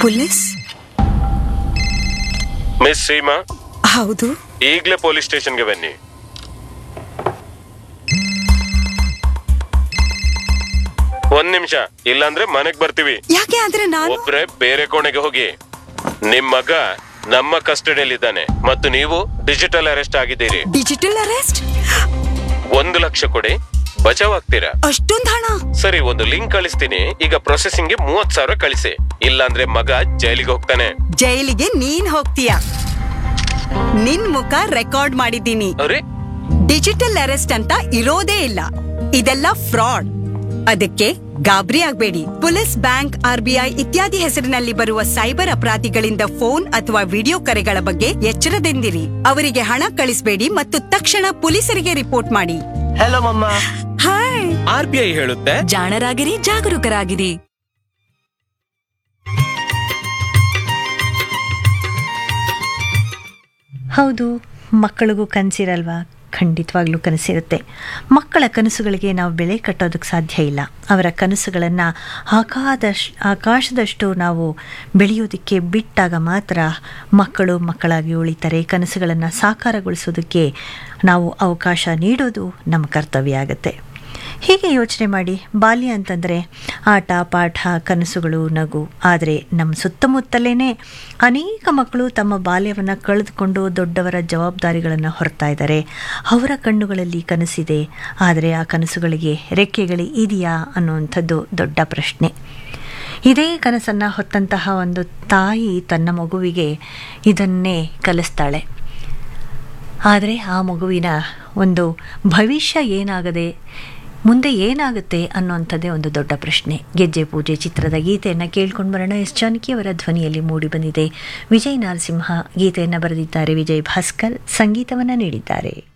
police miss Seema ಹೌದು ಈಗಲೇ police ಸ್ಟೇಷನ್ಗೆ ಬನ್ನಿ ಒಂದ್ ನಿಮಿಷ ಇಲ್ಲಾಂದ್ರೆ ಮನೆಗ್ ಬರ್ತೀವಿ ಯಾಕೆ ಆದ್ರೆ ನಾನು ಒಬ್ರೆ ಬೇರೆ ಕೋಣೆಗೆ ಹೋಗಿ ನಿಮ್ ಮಗ ನಮ್ಮ ಕಸ್ಟಡಿಯಲ್ಲಿದ್ದಾನೆ ಮತ್ತು ನೀವು ಡಿಜಿಟಲ್ ಅರೆಸ್ಟ್ ಆಗಿದ್ದೀರಿ ಡಿಜಿಟಲ್ ಅರೆಸ್ಟ್ ಒಂದು ಲಕ್ಷ ಕೊಡಿ ಬಚಾವ್ ಆಗ್ತೀರಾ ಅಷ್ಟೊಂದ್ ಹಣ ಸರಿ ಒಂದು ಲಿಂಕ್ ಕಳಿಸ್ತೀನಿ ಈಗ ಪ್ರೊಸೆಸಿಂಗ್ ಗೆ ಮೂವತ್ ಸಾವಿರ ಕಳಿಸಿ ಇಲ್ಲಾಂದ್ರೆ ಮಗ ಜೈಲಿಗೆ ಹೋಗ್ತಾನೆ ಜೈಲಿಗೆ ನೀನ್ ಹೋಗ್ತೀಯ ನಿನ್ ಮುಖ ರೆಕಾರ್ಡ್ ಮಾಡಿದ್ದೀನಿ ಅರೆ ಡಿಜಿಟಲ್ ಅರೆಸ್ಟ್ ಅಂತ ಇರೋದೇ ಇಲ್ಲ ಇದೆಲ್ಲ ಫ್ರಾಡ್ ಅದಕ್ಕೆ ಗಾಬರಿ ಆಗ್ಬೇಡಿ ಪೊಲೀಸ್ ಬ್ಯಾಂಕ್ ಆರ್ಬಿಐ ಇತ್ಯಾದಿ ಹೆಸರಿನಲ್ಲಿ ಬರುವ ಸೈಬರ್ ಅಪರಾಧಿಗಳಿಂದ ಫೋನ್ ಅಥವಾ ವಿಡಿಯೋ ಕರೆಗಳ ಬಗ್ಗೆ ಎಚ್ಚರದಿಂದಿರಿ ಅವರಿಗೆ ಹಣ ಕಳಿಸಬೇಡಿ ಮತ್ತು ತಕ್ಷಣ ಪೊಲೀಸರಿಗೆ ರಿಪೋರ್ಟ್ ಮಾಡಿ ಹಲೋ ಮಮ್ಮ ಹಾಯ್ ಆರ್ ಬಿ ಐ ಹೇಳುತ್ತೆ ಜಾಣರಾಗಿರಿ ಜಾಗರೂಕರಾಗಿರಿ ಹೌದು ಮಕ್ಕಳಿಗೂ ಕನಸಿರಲ್ವಾ ಖಂಡಿತವಾಗ್ಲೂ ಕನಸಿರುತ್ತೆ ಮಕ್ಕಳ ಕನಸುಗಳಿಗೆ ನಾವು ಬೆಲೆ ಕಟ್ಟೋದಕ್ಕೆ ಸಾಧ್ಯ ಇಲ್ಲ ಅವರ ಕನಸುಗಳನ್ನು ಆಕಾದಶ್ ಆಕಾಶದಷ್ಟು ನಾವು ಬೆಳೆಯೋದಕ್ಕೆ ಬಿಟ್ಟಾಗ ಮಾತ್ರ ಮಕ್ಕಳು ಮಕ್ಕಳಾಗಿ ಉಳಿತಾರೆ ಕನಸುಗಳನ್ನು ಸಾಕಾರಗೊಳಿಸೋದಕ್ಕೆ ನಾವು ಅವಕಾಶ ನೀಡೋದು ನಮ್ಮ ಕರ್ತವ್ಯ ಆಗುತ್ತೆ ಹೀಗೆ ಯೋಚನೆ ಮಾಡಿ ಬಾಲ್ಯ ಅಂತಂದರೆ ಆಟ ಪಾಠ ಕನಸುಗಳು ನಗು ಆದರೆ ನಮ್ಮ ಸುತ್ತಮುತ್ತಲೇ ಅನೇಕ ಮಕ್ಕಳು ತಮ್ಮ ಬಾಲ್ಯವನ್ನು ಕಳೆದುಕೊಂಡು ದೊಡ್ಡವರ ಜವಾಬ್ದಾರಿಗಳನ್ನು ಹೊರ್ತಾ ಇದ್ದಾರೆ ಅವರ ಕಣ್ಣುಗಳಲ್ಲಿ ಕನಸಿದೆ ಆದರೆ ಆ ಕನಸುಗಳಿಗೆ ರೆಕ್ಕೆಗಳು ಇದೆಯಾ ಅನ್ನುವಂಥದ್ದು ದೊಡ್ಡ ಪ್ರಶ್ನೆ ಇದೇ ಕನಸನ್ನು ಹೊತ್ತಂತಹ ಒಂದು ತಾಯಿ ತನ್ನ ಮಗುವಿಗೆ ಇದನ್ನೇ ಕಲಿಸ್ತಾಳೆ ಆದರೆ ಆ ಮಗುವಿನ ಒಂದು ಭವಿಷ್ಯ ಏನಾಗದೆ ಮುಂದೆ ಏನಾಗುತ್ತೆ ಅನ್ನೋಂಥದ್ದೇ ಒಂದು ದೊಡ್ಡ ಪ್ರಶ್ನೆ ಗೆಜ್ಜೆ ಪೂಜೆ ಚಿತ್ರದ ಗೀತೆಯನ್ನು ಕೇಳ್ಕೊಂಡು ಬರೋಣ ಎಸ್ ಜಾನಕಿ ಅವರ ಧ್ವನಿಯಲ್ಲಿ ಮೂಡಿ ಬಂದಿದೆ ವಿಜಯ್ ನರಸಿಂಹ ಗೀತೆಯನ್ನು ಬರೆದಿದ್ದಾರೆ ವಿಜಯ್ ಭಾಸ್ಕರ್ ಸಂಗೀತವನ್ನು ನೀಡಿದ್ದಾರೆ